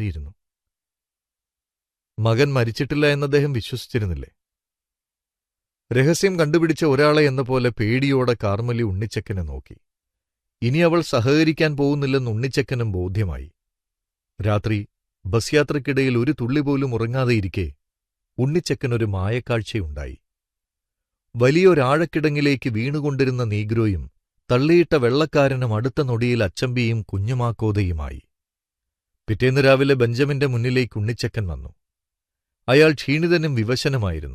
മാറിയിരുന്നു മകൻ മരിച്ചിട്ടില്ല എന്ന് അദ്ദേഹം വിശ്വസിച്ചിരുന്നില്ലേ രഹസ്യം കണ്ടുപിടിച്ച ഒരാളെ എന്ന പോലെ പേടിയോടെ കാർമലി ഉണ്ണിച്ചക്കനെ നോക്കി ഇനി അവൾ സഹകരിക്കാൻ പോകുന്നില്ലെന്ന് ഉണ്ണിച്ചക്കനും ബോധ്യമായി രാത്രി ബസ് യാത്രയ്ക്കിടയിൽ ഒരു തുള്ളി പോലും ഉറങ്ങാതെയിരിക്കെ ഉണ്ണിച്ചക്കനൊരു മായക്കാഴ്ചയുണ്ടായി വലിയൊരാഴക്കിടങ്ങിലേക്ക് വീണുകൊണ്ടിരുന്ന നീഗ്രോയും തള്ളിയിട്ട വെള്ളക്കാരനും അടുത്ത നൊടിയിൽ അച്ചമ്പിയും കുഞ്ഞുമാക്കോതയുമായി പിറ്റേന്ന് രാവിലെ ബെഞ്ചമിന്റെ മുന്നിലേക്ക് ഉണ്ണിച്ചക്കൻ വന്നു അയാൾ ക്ഷീണിതനും വിവശനുമായിരുന്നു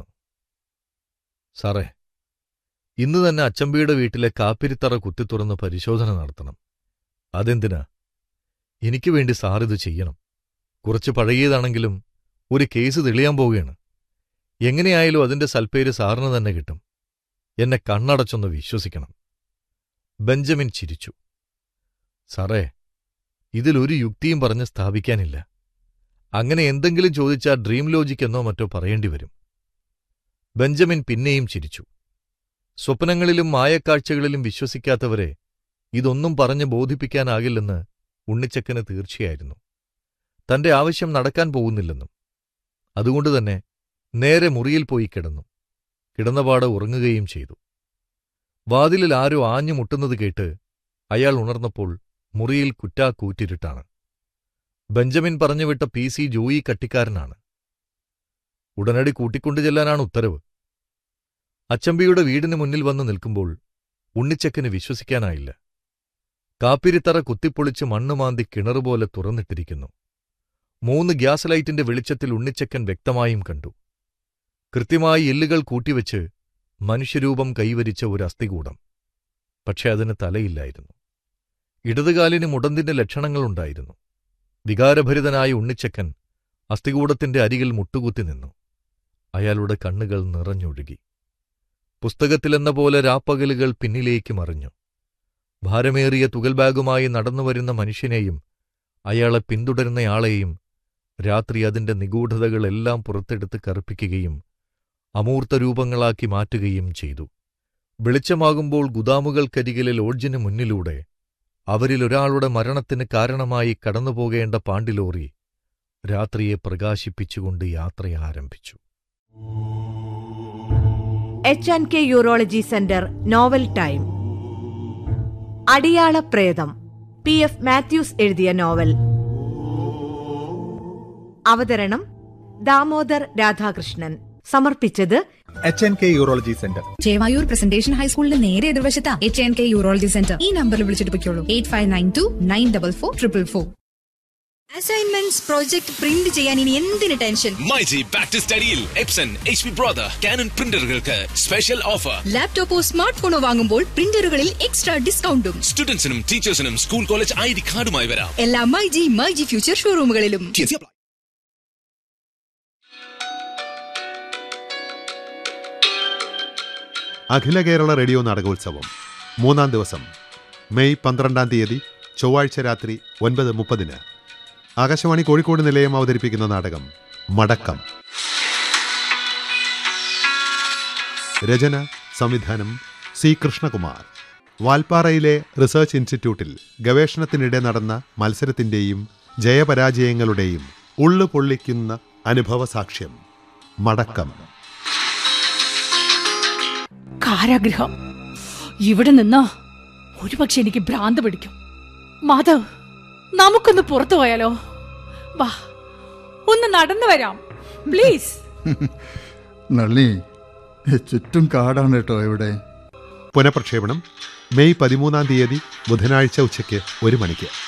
സാറേ ഇന്ന് തന്നെ അച്ചമ്പിയുടെ വീട്ടിലെ കാപ്പിരിത്തറ കുത്തിത്തുറന്ന് പരിശോധന നടത്തണം അതെന്തിനാ എനിക്ക് വേണ്ടി സാറിത് ചെയ്യണം കുറച്ച് പഴകിയതാണെങ്കിലും ഒരു കേസ് തെളിയാൻ പോവുകയാണ് എങ്ങനെയായാലും അതിന്റെ സൽപ്പേര് സാറിന് തന്നെ കിട്ടും എന്നെ കണ്ണടച്ചൊന്ന് വിശ്വസിക്കണം ബെഞ്ചമിൻ ചിരിച്ചു സാറേ ഇതിലൊരു യുക്തിയും പറഞ്ഞ് സ്ഥാപിക്കാനില്ല അങ്ങനെ എന്തെങ്കിലും ചോദിച്ചാൽ ഡ്രീം ലോജിക് എന്നോ മറ്റോ പറയേണ്ടി വരും ബെഞ്ചമിൻ പിന്നെയും ചിരിച്ചു സ്വപ്നങ്ങളിലും മായക്കാഴ്ചകളിലും വിശ്വസിക്കാത്തവരെ ഇതൊന്നും പറഞ്ഞ് ബോധിപ്പിക്കാനാകില്ലെന്ന് ഉണ്ണിച്ചക്കന് തീർച്ചയായിരുന്നു തന്റെ ആവശ്യം നടക്കാൻ പോകുന്നില്ലെന്നും അതുകൊണ്ടുതന്നെ നേരെ മുറിയിൽ പോയി കിടന്നു കിടന്നപാട് ഉറങ്ങുകയും ചെയ്തു വാതിലിൽ ആരോ ആഞ്ഞു മുട്ടുന്നത് കേട്ട് അയാൾ ഉണർന്നപ്പോൾ മുറിയിൽ കുറ്റാക്കൂറ്റിരുട്ടാണ് ബെഞ്ചമിൻ പറഞ്ഞുവിട്ട പി സി ജോയി കട്ടിക്കാരനാണ് ഉടനടി കൂട്ടിക്കൊണ്ടു ചെല്ലാനാണ് ഉത്തരവ് അച്ചമ്പിയുടെ വീടിന് മുന്നിൽ വന്ന് നിൽക്കുമ്പോൾ ഉണ്ണിച്ചക്കന് വിശ്വസിക്കാനായില്ല കാപ്പിരിത്തറ കുത്തിപ്പൊളിച്ച് മണ്ണുമാന്തി കിണറുപോലെ തുറന്നിട്ടിരിക്കുന്നു മൂന്ന് ഗ്യാസ് ലൈറ്റിന്റെ വെളിച്ചത്തിൽ ഉണ്ണിച്ചക്കൻ വ്യക്തമായും കണ്ടു കൃത്യമായി എല്ലുകൾ കൂട്ടിവെച്ച് മനുഷ്യരൂപം കൈവരിച്ച ഒരു അസ്ഥികൂടം പക്ഷെ അതിന് തലയില്ലായിരുന്നു ഇടതുകാലിന് മുടന്തിന്റെ ലക്ഷണങ്ങളുണ്ടായിരുന്നു വികാരഭരിതനായ ഉണ്ണിച്ചക്കൻ അസ്ഥികൂടത്തിന്റെ അരികിൽ മുട്ടുകുത്തി നിന്നു അയാളുടെ കണ്ണുകൾ നിറഞ്ഞൊഴുകി പുസ്തകത്തിലെന്ന പോലെ രാപ്പകലുകൾ പിന്നിലേക്ക് മറിഞ്ഞു ഭാരമേറിയ തുകൽ ബാഗുമായി നടന്നുവരുന്ന മനുഷ്യനെയും അയാളെ പിന്തുടരുന്നയാളെയും രാത്രി അതിന്റെ നിഗൂഢതകളെല്ലാം പുറത്തെടുത്ത് കറുപ്പിക്കുകയും അമൂർത്ത രൂപങ്ങളാക്കി മാറ്റുകയും ചെയ്തു വെളിച്ചമാകുമ്പോൾ ഗുദാമുകൾക്കരികിലെ ലോഡ്ജിന് മുന്നിലൂടെ അവരിലൊരാളുടെ മരണത്തിന് കാരണമായി കടന്നുപോകേണ്ട പാണ്ടിലോറി രാത്രിയെ പ്രകാശിപ്പിച്ചുകൊണ്ട് യാത്ര ആരംഭിച്ചു H and K urology centre novel time അടിയാള പ്രേതം പി എഫ് മാത്യൂസ് എഴുതിയ നോവൽ അവതരണം ദാമോദർ രാധാകൃഷ്ണൻ സമർപ്പിച്ചത് H N K urology centre Chevayur presentation ഹൈസ്കൂളിന്റെ നേരെ എതിർവശത്താ H N K urology centre ഈ നമ്പറിൽ വിളിച്ചിട്ട് പൊയ്ക്കോളൂ eight five nine two nine double four triple four assignments project print ചെയ്യാൻ ഇനി എന്തിന് ടെൻഷൻ മൈജി ബാക്ക് ടു സ്റ്റഡിയിൽ Epson H P brother Canon പ്രിന്ററുകൾക്ക് സ്പെഷ്യൽ ഓഫർ ലാപ്ടോപ്പോ സ്മാർട്ട് ഫോണോ വാങ്ങുമ്പോൾ പ്രിന്ററുകളിൽ എക്സ്ട്രാ ഡിസ്കൗണ്ടും സ്റ്റുഡൻസിനും ടീച്ചേഴ്സിനും സ്കൂൾ കോളേജ് ഐ ഡി കാർഡുമായി വരാം എല്ലാ മൈജി മൈജി ഫ്യൂച്ചർ ഷോറൂമുകളിലും അഖില കേരള റേഡിയോ നാടകോത്സവം മൂന്നാം ദിവസം മെയ് പന്ത്രണ്ടാം തീയതി ചൊവ്വാഴ്ച രാത്രി ഒൻപത് മുപ്പതിന് ആകാശവാണി കോഴിക്കോട് നിലയം അവതരിപ്പിക്കുന്ന നാടകം മടക്കം രചന സംവിധാനം സി കൃഷ്ണകുമാർ വാൽപ്പാറയിലെ റിസർച്ച് ഇൻസ്റ്റിറ്റ്യൂട്ടിൽ ഗവേഷണത്തിനിടെ നടന്ന മത്സരത്തിന്റെയും ജയപരാജയങ്ങളുടെയും ഉള്ളു പൊള്ളിക്കുന്ന അനുഭവ സാക്ഷ്യം മടക്കം കാരാഗ്രഹം ഇവിടെ നിന്ന് ഒരുപക്ഷെ എനിക്ക് ഭ്രാന്ത് പിടിക്കും മാധവ് നമുക്കൊന്ന് പുറത്തു പോയാലോ വാ ഒന്ന് നടന്നു വരാം പ്ലീസ് നളിനി ചുറ്റും കാടാണ് കേട്ടോ ഇവിടെ പുനഃപ്രക്ഷേപണം മെയ് പതിമൂന്നാം തീയതി ബുധനാഴ്ച ഉച്ചയ്ക്ക് ഒരു മണിക്ക്